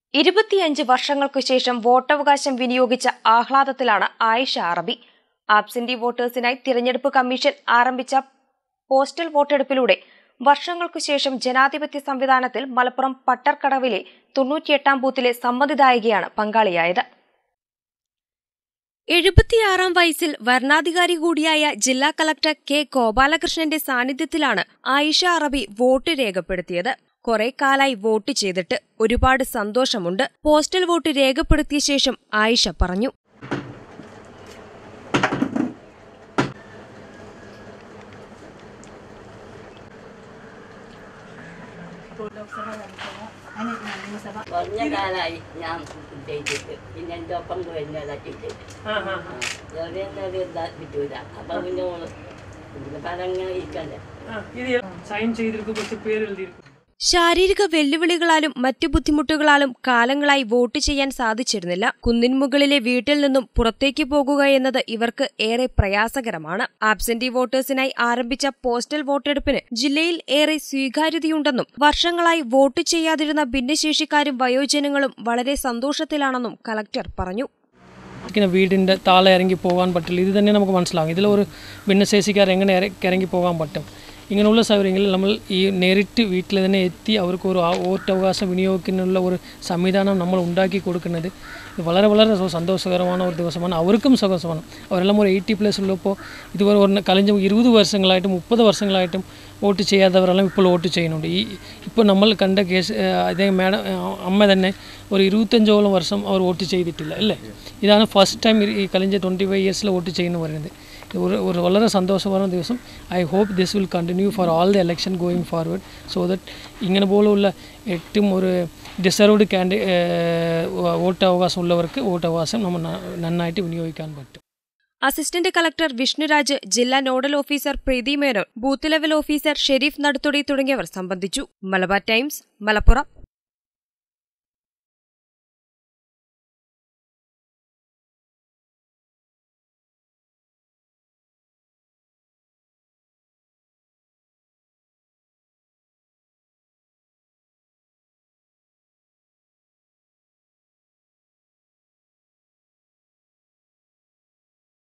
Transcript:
ഇരുപത്തിയഞ്ച് വർഷങ്ങൾക്കു ശേഷം വോട്ടവകാശം വിനിയോഗിച്ച ആഹ്ലാദത്തിലാണ് ആയിഷ അറബി ആബ്സെന്റി വോട്ടേഴ്സിനായി തിരഞ്ഞെടുപ്പ് കമ്മീഷൻ ആരംഭിച്ച പോസ്റ്റൽ വോട്ടെടുപ്പിലൂടെ വർഷങ്ങൾക്കു ശേഷം ജനാധിപത്യ സംവിധാനത്തിൽ മലപ്പുറം പട്ടർക്കടവിലെ തൊണ്ണൂറ്റിയെട്ടാം ബൂത്തിലെ സമ്മതിദായകയാണ് പങ്കാളിയായത് എഴുപത്തിയാറാം വയസ്സിൽ വരണാധികാരി കൂടിയായ ജില്ലാ കളക്ടർ കെ ഗോപാലകൃഷ്ണന്റെ സാന്നിധ്യത്തിലാണ് ആയിഷ അറബി വോട്ട് രേഖപ്പെടുത്തിയത് കുറെ കാലായി വോട്ട് ചെയ്തിട്ട് ഒരുപാട് സന്തോഷമുണ്ട് പോസ്റ്റൽ വോട്ട് രേഖപ്പെടുത്തിയ ശേഷം ആയിഷ പറഞ്ഞു കുറഞ്ഞ കാലമായി ഞാൻ ചെയ്തിട്ട് പിന്നെ എൻ്റെ ഒപ്പം വരുന്നതാക്കിയിട്ട് ചെറിയൊരു ഇതാ കിട്ടൂല അപ്പൊ പിന്നെ ഓള് പിന്നെ പറഞ്ഞങ്ങനെ ഇരിക്കണ്ടേ ஆ, இது சைன் செய்திருக்கு கொஞ்சம் பேர் எழுதியிருக்கு ശാരീരിക വെല്ലുവിളികളാലും മറ്റു ബുദ്ധിമുട്ടുകളാലും കാലങ്ങളായി വോട്ട് ചെയ്യാൻ സാധിച്ചിരുന്നില്ല കുന്നിൻമുകളിലെ വീട്ടിൽ നിന്നും പുറത്തേക്ക് പോകുക എന്നത് ഇവർക്ക് ഏറെ പ്രയാസകരമാണ് ആബ്സെന്റി വോട്ടേഴ്സിനായി ആരംഭിച്ച പോസ്റ്റൽ വോട്ടെടുപ്പിന് ജില്ലയിൽ ഏറെ സ്വീകാര്യതയുണ്ടെന്നും വർഷങ്ങളായി വോട്ട് ചെയ്യാതിരുന്ന ഭിന്നശേഷിക്കാരും വയോജനങ്ങളും വളരെ സന്തോഷത്തിലാണെന്നും കലക്ടർ പറഞ്ഞു ഇങ്ങനെ വീടിൻ്റെ താഴെ ഇറങ്ങി പോകാൻ പറ്റില്ല ഇത് തന്നെ നമുക്ക് മനസ്സിലാകും ഇതിലൊരു ഭിന്നശേഷിക്കാർ എങ്ങനെ ഇറ- ഇറങ്ങി പോകാൻ പറ്റും ഇങ്ങനെയുള്ള സൗകര്യങ്ങളിൽ നമ്മൾ ഈ നേരിട്ട് വീട്ടിൽ തന്നെ എത്തി അവർക്ക് ഒരു ആ- വോട്ടവകാശം വിനിയോഗിക്കാനുള്ള ഒരു സംവിധാനം നമ്മൾ ഉണ്ടാക്കി കൊടുക്കുന്നത് ഇത് വളരെ വളരെ സ- സന്തോഷകരமான ഒരു ദിവസമാണ് അവർക്കും സന്തോഷമാണ് അവരെല്ലാം ഒരു എയ്റ്റി പ്ലസ് ഉള്ളപ്പോൾ ഇതുപോലെ ഒരു കഴിഞ്ഞ ഇരുപത് വർഷങ്ങളായിട്ടും മുപ്പത് വർഷങ്ങളായിട്ടും വോട്ട് ചെയ്യാത്തവരെല്ലാം ഇപ്പോൾ വോട്ട് ചെയ്യുന്നുണ്ട് ഈ ഇപ്പോൾ നമ്മൾ കണ്ട കേസ് ഏഹ്, അദ്ദേഹം മാഡം ഏഹ്, അമ്മ തന്നെ ഒരു ഇരുപത്തഞ്ചോളം വർഷം അവർ വോട്ട് ചെയ്തിട്ടില്ല അല്ലേ ഇതാണ് ഫസ്റ്റ് ടൈം ഈ കഴിഞ്ഞ ട്വൻറ്റി ഫൈവ് ഇയേഴ്സിൽ വോട്ട് ചെയ്യുന്നു പറയുന്നത് ഇത് ഒരു ഒരു വളരെ സന്തോഷകരമായ ദിവസം I hope this will continue for all the election going forward so that ഇങ്ങനെ പോലുള്ള ഏറ്റവും ഒരു ഡിസർവ്ഡ് കാൻഡി വോട്ട് അവകാശം ഉള്ളവർക്ക് വോട്ട് അവകാശം നമ്മൾ ന- നന്നായിട്ട് വിനിയോഗിക്കാൻ പറ്റും അസിസ്റ്റന്റ് കളക്ടർ വിഷ്ണുരാജ് ജില്ലാ nodal officer Preethi Menon booth level officer Sherif Naduthodi തുടങ്ങിയവർ സംബന്ധിച്ചു മലബാർ ടൈംസ് മലപ്പുറം